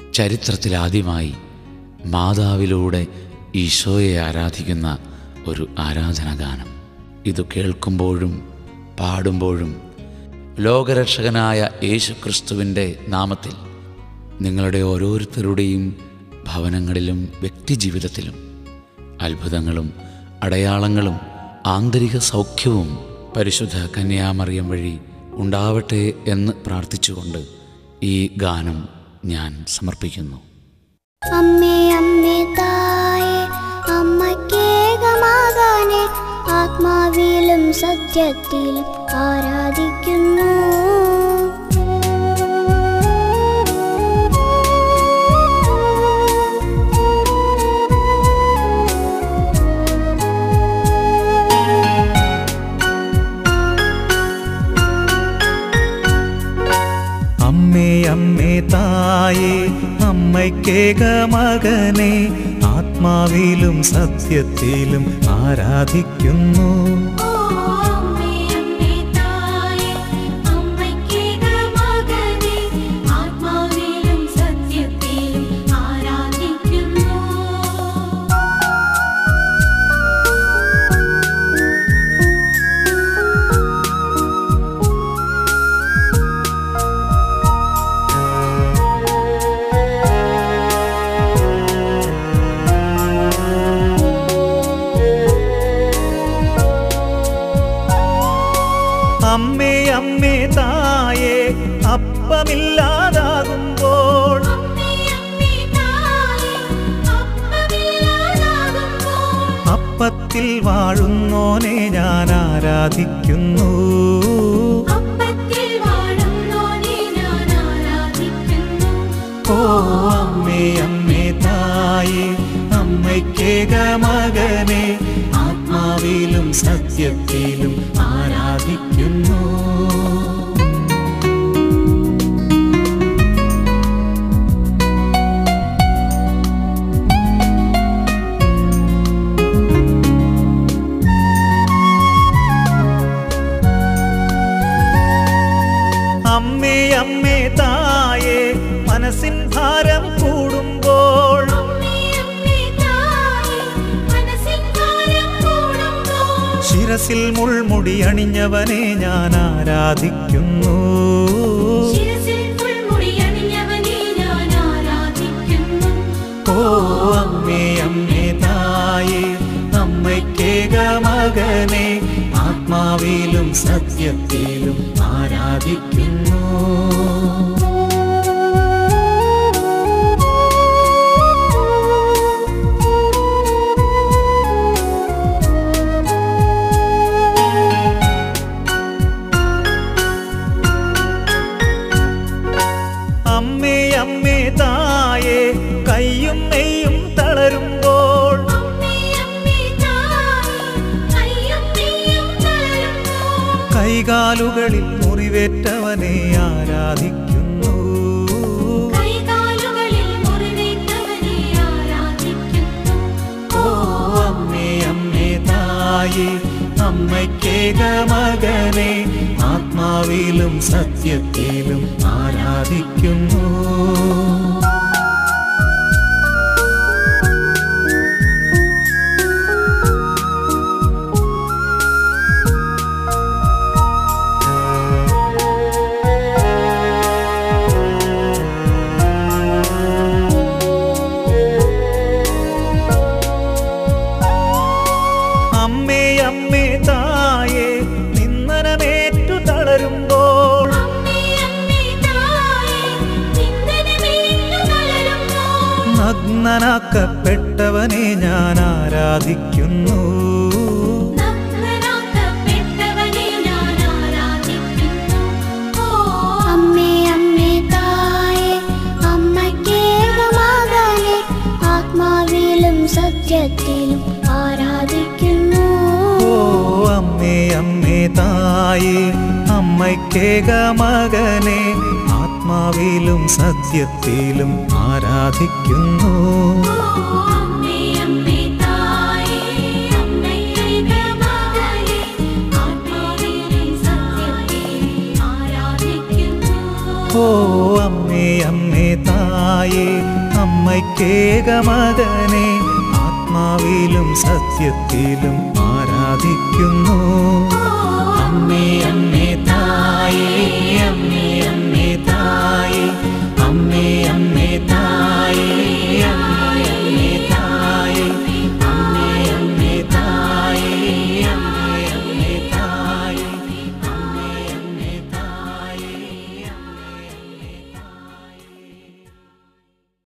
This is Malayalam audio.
ചരിത്രത്തിലാദ്യമായി മാതാവിലൂടെ ഈശോയെ ആരാധിക്കുന്ന ഒരു ആരാധനാഗാനം ഇത് കേൾക്കുമ്പോഴും പാടുമ്പോഴും ലോകരക്ഷകനായ യേശുക്രിസ്തുവിൻ്റെ നാമത്തിൽ നിങ്ങളുടെ ഓരോരുത്തരുടെയും ഭവനങ്ങളിലും വ്യക്തിജീവിതത്തിലും അത്ഭുതങ്ങളും അടയാളങ്ങളും ആന്തരിക സൗഖ്യവും പരിശുദ്ധ കന്യാമറിയം വഴി ഉണ്ടാവട്ടെ എന്ന് പ്രാർത്ഥിച്ചുകൊണ്ട് ഈ ഗാനം ഞാൻ സമർപ്പിക്കുന്നു അമ്മേ അമ്മേ തായേ അമ്മക്കേകമാകാനെ ആത്മാവിലും സത്യത്തിലും ആരാധിക്കുന്നു അമ്മേ അമ്മേ തായേ അമ്മയ്ക്കേക മകനെ ആത്മാവിലും സത്യത്തിലും ആരാധിക്കുന്നു അമ്മേ അമ്മേ തായേ അമ്മയ്ക്കേകമകനേ ആത്മാവിലും സത്യത്തിലും ആരാധിക്കുന്നു അമ്മേ അമ്മേ തായേ അപ്പമില്ലാതാകുമ്പോൾ അമ്മേ അമ്മേ തായേ അപ്പമില്ലാതാകുമ്പോൾ അപ്പത്തിൽ വാഴുന്നോനെ ഞാൻ ആരാധിക്കുന്നു അപ്പത്തിൽ വാഴുന്നോനെ ഞാൻ ആരാധിക്കുന്നു ഓ അമ്മേ അമ്മേ തായേ അമ്മയ്ക്കേക മകനെ ആത്മാവിലും സത്യത്തിലും ആരാധിക്കുന്നു അമ്മേ അമ്മേ തായേ മനസ്സിൻ ഭാരം കൂടുമ്പോൾ അമ്മേ അമ്മേ തായേ മനസ്സിൻ ഭാരം കൂടുമ്പോൾ ശിരസിൽ മുൾമുടി അണിഞ്ഞവനെ ഞാൻ ആരാധിക്കുന്നു ശിരസിൽ പുൽമുടി അണിഞ്ഞവനെ ഞാൻ ആരാധിക്കുന്നു ഓ അമ്മേ അമ്മേ തായേ അമ്മയ്ക്കേക മകനെ ആത്മാവിലും സത്യത്തിലും ആരാധിക്കുന്നു അമ്മേ അമ്മേ തായേ കയ്യും നെയ്യും തളരുമ്പോൾ അമ്മേ അമ്മേ തായേ കയ്യും നെയ്യും തളരുമ്പോൾ കൈകാലുകളിൽ മുറിവേറ്റവനെ ആരാധിക്കുന്നു കൈകാലുകളിൽ മുറിവേറ്റവനെ ആരാധിക്കുന്നു ഓ അമ്മേ അമ്മേ തായേ അമ്മയ്ക്കേക മകനെ ആത്മാവിലും സത്യത്തിലും ആരാധിക്കുന്നു അമ്മേ അമ്മേ തായേ നിന്ദനമേറ്റു തളരുമ്പോൾ അമ്മേ അമ്മേ തായേ നിന്ദനമേറ്റു തളരുമ്പോൾ നഗ്നനാക്കപ്പെട്ടവനെ ഞാൻ ആരാധിക്കുന്നു നഗ്നനാക്കപ്പെട്ടവനെ ഞാൻ ആരാധിക്കുന്നു ഓ അമ്മേ അമ്മേ തായേ അമ്മക്കേകമാകാനെ ആത്മാവിലും സത്യത്തിലും ആരാധിക്കുന്നു ഓ അമ്മേ അമ്മേ തായേ അമ്മയ്ക്കേക മകനെ ആത്മാവിലും സത്യത്തിലും ആരാധിക്കുന്നു അമ്മേ അമ്മേ തായേ അമ്മയ്ക്കേക മകനേ ആത്മാവിലും സത്യത്തിലും ആരാധിക്കുന്നു ഓ അമ്മേ അമ്മേ തായേ തായേ അമ്മയ്ക്കേകമകനെ ആത്മാവിലും സത്യത്തിലും ആരാധിക്കുന്നു